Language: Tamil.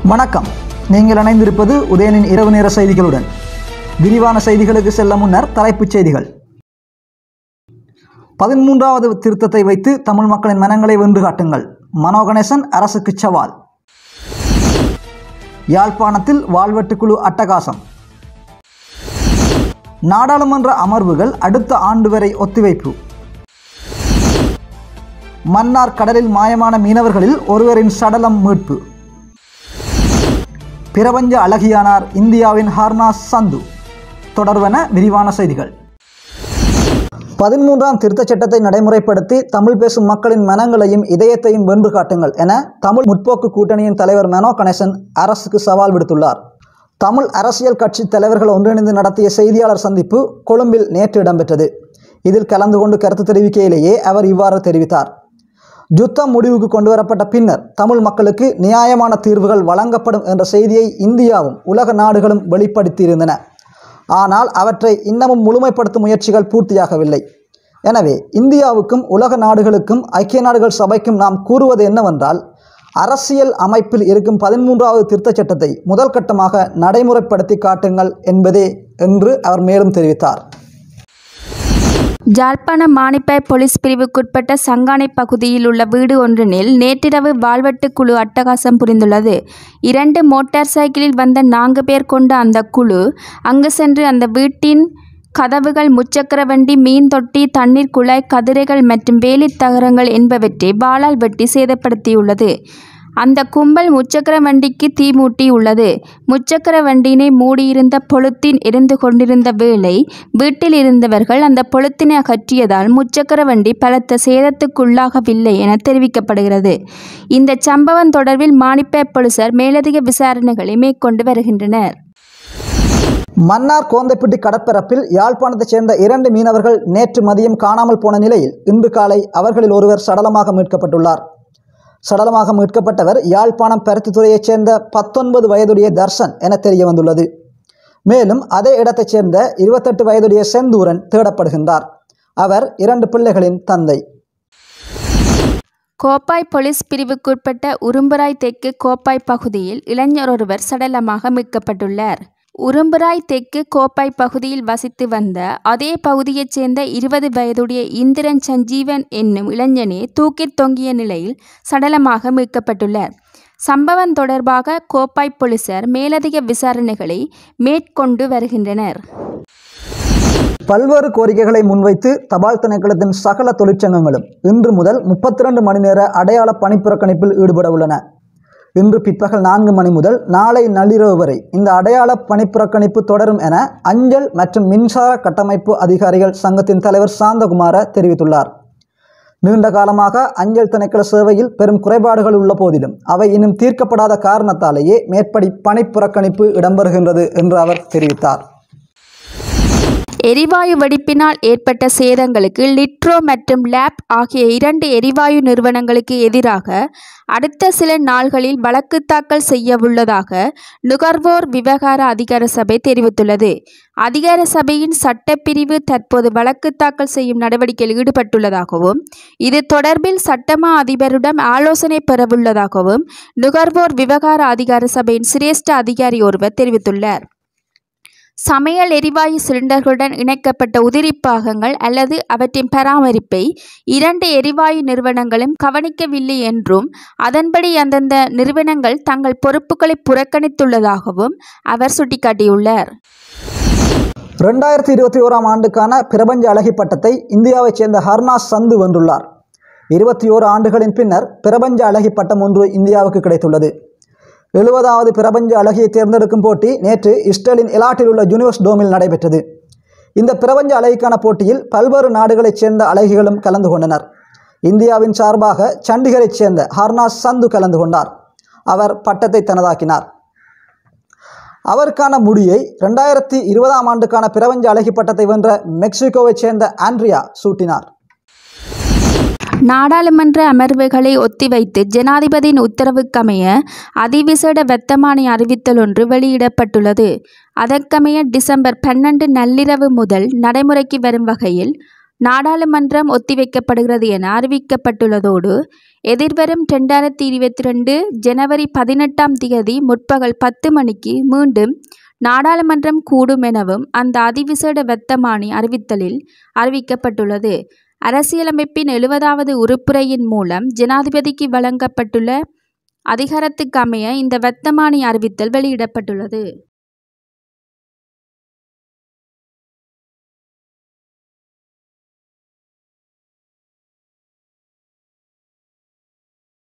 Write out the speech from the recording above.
வணக்கம் நீங்கள் இணைந்திருப்பது உதயனின் இரவு நேர செய்திகளுடன் விரிவான செய்திகளுக்கு செல்ல முன்னர் தலைப்புச் செய்திகள் பதிமூன்றாவது திருத்தத்தை வைத்து தமிழ் மக்களின் மனங்களை வென்று காட்டுங்கள் மனோ கணேசன் அரசுக்கு சவால் யாழ்ப்பாணத்தில் வாழ்வெட்டுக்குழு அட்டகாசம் நாடாளுமன்ற அமர்வுகள் அடுத்த ஆண்டு வரை ஒத்திவைப்பு மன்னார் கடலில் மாயமான மீனவர்களில் ஒருவரின் சடலம் மீட்பு பிரபஞ்ச அழகியானார் இந்தியாவின் ஹார்னாஸ் சந்து தொடர்வன விரிவான செய்திகள் பதிமூன்றாம் திருத்தச் சட்டத்தை நடைமுறைப்படுத்தி தமிழ் பேசும் மக்களின் மனங்களையும் இதயத்தையும் வென்று காட்டுங்கள் என தமிழ் முற்போக்கு கூட்டணியின் தலைவர் மனோ கணேசன் அரசுக்கு சவால் விடுத்துள்ளார் தமிழ் அரசியல் கட்சி தலைவர்கள் ஒன்றிணைந்து நடத்திய செய்தியாளர் சந்திப்பு கொழும்பில் நேற்று இடம்பெற்றது இதில் கலந்து கொண்டு கருத்து தெரிவிக்கையிலேயே அவர் இவ்வாறு தெரிவித்தார் யுத்தம் முடிவுக்கு கொண்டு வரப்பட்ட பின்னர் தமிழ் மக்களுக்கு நியாயமான தீர்வுகள் வழங்கப்படும் என்ற செய்தியை இந்தியாவும் உலக நாடுகளும் வெளிப்படுத்தியிருந்தன ஆனால் அவற்றை இன்னமும் முழுமைப்படுத்தும் முயற்சிகள் பூர்த்தியாகவில்லை எனவே இந்தியாவுக்கும் உலக நாடுகளுக்கும் ஐக்கிய நாடுகள் சபைக்கும் நாம் கூறுவது என்னவென்றால் அரசியல் அமைப்பில் இருக்கும் பதிமூன்றாவது திருத்தச் சட்டத்தை முதல் கட்டமாக நடைமுறைப்படுத்தி காட்டுங்கள் என்பதே என்று அவர் மேலும் தெரிவித்தார் ஜாழ்ப்பாணம் மானிப்பாய் போலீஸ் பிரிவுக்குட்பட்ட சங்கானை பகுதியில் உள்ள வீடு ஒன்றினில் நேற்றிரவு வாழ்வெட்டு குழு அட்டகாசம் புரிந்துள்ளது இரண்டு மோட்டார் சைக்கிளில் வந்த நான்கு பேர் கொண்ட அந்த குழு அங்கு சென்று அந்த வீட்டின் கதவுகள் முச்சக்கர வண்டி மீன் தொட்டி தண்ணீர் குழாய் கதிரைகள் மற்றும் வேலித் தகரங்கள் என்பவற்றை வாளால் வெட்டி சேதப்படுத்தியுள்ளது அந்த கும்பல் முச்சக்கர வண்டிக்கு தீ மூட்டி உள்ளது முச்சக்கர வண்டியினை மூடியிருந்த பொழுத்தின் எரிந்து கொண்டிருந்த வேளை வீட்டில் இருந்தவர்கள் அந்த பொழுத்தினை அகற்றியதால் முச்சக்கர வண்டி பலத்த சேதத்துக்குள்ளாகவில்லை என தெரிவிக்கப்படுகிறது இந்த சம்பவம் தொடர்பில் மானிப்பே போலீசார் மேலதிக விசாரணைகளை மேற்கொண்டு வருகின்றனர் மன்னார் கோந்தைப்பட்டி கடற்பரப்பில் யாழ்ப்பாணத்தைச் சேர்ந்த இரண்டு மீனவர்கள் நேற்று மதியம் காணாமல் போன நிலையில் இன்று காலை அவர்களில் ஒருவர் சடலமாக மீட்கப்பட்டுள்ளார் சடலமாக மீட்கப்பட்டவர் யாழ்ப்பாணம் பருத்தித்துறையைச் சேர்ந்த பத்தொன்பது வயதுடைய தர்ஷன் என தெரிய வந்துள்ளது மேலும் அதே இடத்தைச் சேர்ந்த இருபத்தெட்டு வயதுடைய செந்தூரன் தேடப்படுகின்றார் அவர் இரண்டு பிள்ளைகளின் தந்தை கோப்பாய் போலீஸ் பிரிவுக்குட்பட்ட உரும்புராய் தெற்கு கோப்பாய் பகுதியில் இளைஞர் ஒருவர் சடலமாக மீட்கப்பட்டுள்ளார் உரும்புராய் தெற்கு கோப்பாய் பகுதியில் வசித்து வந்த அதே பகுதியைச் சேர்ந்த இருபது வயதுடைய இந்திரன் சஞ்சீவன் என்னும் இளைஞனே தூக்கில் தொங்கிய நிலையில் சடலமாக மீட்கப்பட்டுள்ளார் சம்பவம் தொடர்பாக கோப்பாய் போலீசார் மேலதிக விசாரணைகளை மேற்கொண்டு வருகின்றனர் பல்வேறு கோரிக்கைகளை முன்வைத்து தபால் திணைக்களத்தின் சகல தொழிற்சங்கங்களும் இன்று முதல் முப்பத்தி ரெண்டு மணி நேர அடையாள பணிப்புறக்கணிப்பில் ஈடுபட உள்ளன இன்று பிற்பகல் நான்கு மணி முதல் நாளை நள்ளிரவு வரை இந்த அடையாள பணிப்புறக்கணிப்பு தொடரும் என அஞ்சல் மற்றும் மின்சார கட்டமைப்பு அதிகாரிகள் சங்கத்தின் தலைவர் சாந்தகுமார தெரிவித்துள்ளார் நீண்ட காலமாக அஞ்சல் திணைக்கள சேவையில் பெரும் குறைபாடுகள் உள்ள போதிலும் அவை இன்னும் தீர்க்கப்படாத காரணத்தாலேயே மேற்படி பணிப்புறக்கணிப்பு இடம்பெறுகின்றது என்று அவர் தெரிவித்தார் எரிவாயு வெடிப்பினால் ஏற்பட்ட சேதங்களுக்கு லிட்ரோ மற்றும் லேப் ஆகிய இரண்டு எரிவாயு நிறுவனங்களுக்கு எதிராக அடுத்த சில நாள்களில் வழக்கு தாக்கல் செய்யவுள்ளதாக நுகர்வோர் விவகார அதிகார சபை தெரிவித்துள்ளது அதிகார சபையின் சட்டப்பிரிவு தற்போது வழக்கு தாக்கல் செய்யும் நடவடிக்கையில் ஈடுபட்டுள்ளதாகவும் இது தொடர்பில் சட்டமா அதிபரிடம் ஆலோசனை பெறவுள்ளதாகவும் நுகர்வோர் விவகார அதிகார சபையின் சிரேஷ்ட அதிகாரி ஒருவர் தெரிவித்துள்ளார் சமையல் எரிவாயு சிலிண்டர்களுடன் இணைக்கப்பட்ட உதிரி பாகங்கள் அல்லது அவற்றின் பராமரிப்பை இரண்டு எரிவாயு நிறுவனங்களும் கவனிக்கவில்லை என்றும் அதன்படி அந்தந்த நிறுவனங்கள் தங்கள் பொறுப்புகளை புறக்கணித்துள்ளதாகவும் அவர் சுட்டிக்காட்டியுள்ளார் ரெண்டாயிரத்தி இருபத்தி ஓராம் ஆண்டுக்கான பிரபஞ்ச அழகி பட்டத்தை இந்தியாவைச் சேர்ந்த ஹர்னாஸ் சந்து வென்றுள்ளார் இருபத்தி ஓரு ஆண்டுகளின் பின்னர் பிரபஞ்ச அழகி பட்டம் ஒன்று இந்தியாவுக்கு கிடைத்துள்ளது எழுபதாவது பிரபஞ்ச அழகியை தேர்ந்தெடுக்கும் போட்டி நேற்று இஸ்ரேலின் எலாட்டில் உள்ள யூனிவர்ஸ் டோமில் நடைபெற்றது இந்த பிரபஞ்ச அழகிக்கான போட்டியில் பல்வேறு நாடுகளைச் சேர்ந்த அழகிகளும் கலந்து கொண்டனர் இந்தியாவின் சார்பாக சண்டிகரைச் சேர்ந்த ஹர்னாஸ் சந்து கலந்து கொண்டார் அவர் பட்டத்தை தனதாக்கினார் அவருக்கான முடியை ரெண்டாயிரத்தி இருபதாம் ஆண்டுக்கான பிரபஞ்ச அழகி பட்டத்தை வென்ற மெக்சிகோவைச் சேர்ந்த ஆண்ட்ரியா சூட்டினார் நாடாளுமன்ற அமர்வுகளை ஒத்திவைத்து ஜனாதிபதியின் உத்தரவுக்கமைய அதிவிசேட வர்த்தமானி அறிவித்தல் ஒன்று வெளியிடப்பட்டுள்ளது அதற்கமைய டிசம்பர் பன்னெண்டு நள்ளிரவு முதல் நடைமுறைக்கு வரும் வகையில் நாடாளுமன்றம் ஒத்திவைக்கப்படுகிறது என அறிவிக்கப்பட்டுள்ளதோடு எதிர்வரும் ரெண்டாயிரத்தி இருபத்தி ரெண்டு ஜனவரி பதினெட்டாம் தேதி முற்பகல் பத்து மணிக்கு மீண்டும் நாடாளுமன்றம் கூடும் எனவும் அந்த அதிவிசேட வர்த்தமானி அறிவித்தலில் அறிவிக்கப்பட்டுள்ளது அரசியலமைப்பின் எழுபதாவது உறுப்புரையின் மூலம் ஜனாதிபதிக்கு வழங்கப்பட்டுள்ள அதிகாரத்துக்கு அமைய இந்த வர்த்தமானி அறிவித்தல் வெளியிடப்பட்டுள்ளது